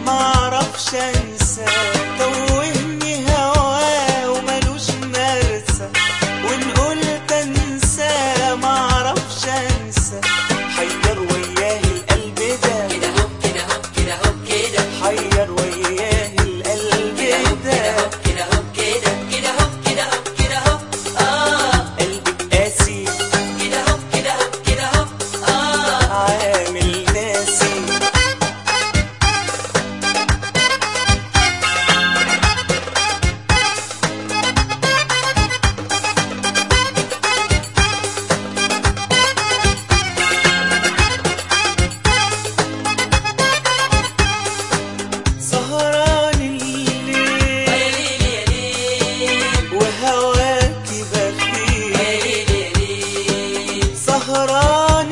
معرفش انسى توهني هواه وملوش مرسى وان قلت انسى معرفش انسى حير وياه القلب ده كده هو كده هو كده هو كده حير وياه القلب ده كده هو كده كده هو كده هو كده هو اه قلبك قاسي كده هو كده هو كده هو اه عامل ناسي سهران الليل يا ليل يا ليل وهواكي يا بخيل ليل يا ليل سهران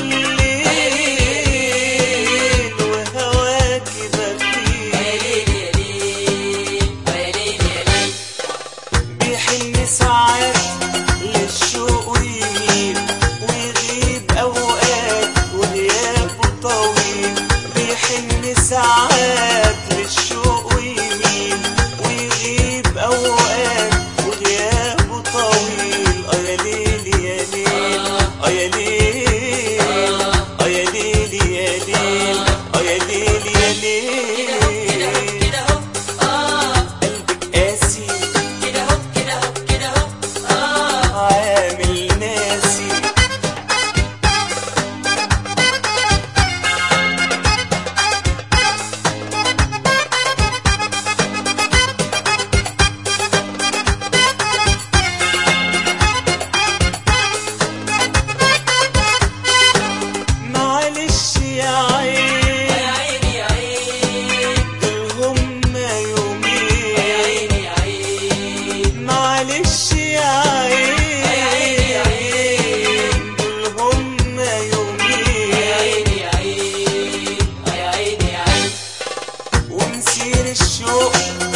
الليل وهواكي يا بخيل ليل يا ليل يا ليل يا ليل بيحن ساعات للشوق ويميل ويغيب أوقات وغيابه طويل بيحن ساعات للشوق ويميل ويغيب أوقات وغيابه طويل آه يا ليل يا ليل آه يا ليل آه يا ليل يا ليل آه يا ليل يا ليل كده هو اه قلبك قاسي كده هو كده هو كده هو اه عامل ناسي معلش يا عين يا عيني يا عين دول هما يا يومين عيني يا عين معلش يا عين يا عين. دول هما يا يومين عيني يا عين يا عيني يا عين ومسير الشوق